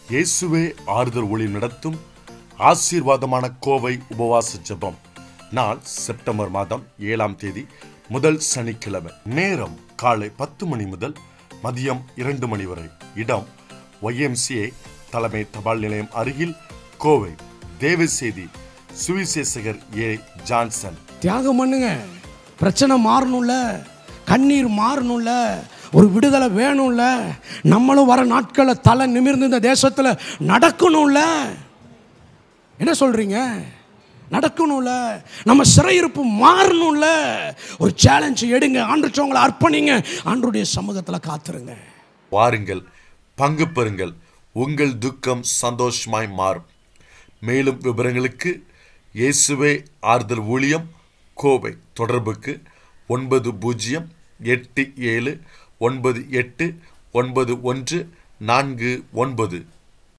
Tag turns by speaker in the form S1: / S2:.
S1: இயேசுவே ஆறுதல் ஒளி நடத்தும் ஆசீர்வாதமான கோவை உபவாச ஜெபம் நாள் செப்டம்பர் மாதம் ஏழாம் தேதி முதல் சனிக்கிழமை நேரம் காலை பத்து மணி முதல் மதியம் இரண்டு மணி வரை இடம் ஒய்எம்சிஏ தலைமை தபால் நிலையம் அருகில் கோவை தேவ செய்தி சுவிசேஷகர் ஏ ஜான்சன்
S2: தியாகம் பண்ணுங்க பிரச்சனை மாறணும்ல கண்ணீர் மாறணும்ல ஒரு விடுதலை வேணும்ல நம்மளும் வர நாட்களில் தலை நிமிர்ந்து இந்த தேசத்தில் நடக்கணும்ல என்ன சொல்றீங்க நடக்கணும்ல நம்ம சிறையிருப்பு மாறணும்ல ஒரு சேலஞ்சு எடுங்க ஆண்டு உங்களை அர்ப்பணிங்க ஆண்டுடைய சமூகத்தில் காத்துருங்க
S1: வாருங்கள் பங்கு பெறுங்கள் உங்கள் துக்கம் சந்தோஷமாய் மாறும் மேலும் விவரங்களுக்கு இயேசுவே ஆறுதல் ஊழியம் கோவை தொடர்புக்கு ஒன்பது பூஜ்ஜியம் எட்டு ஏழு ஒன்பது எட்டு ஒன்பது ஒன்று நான்கு ஒன்பது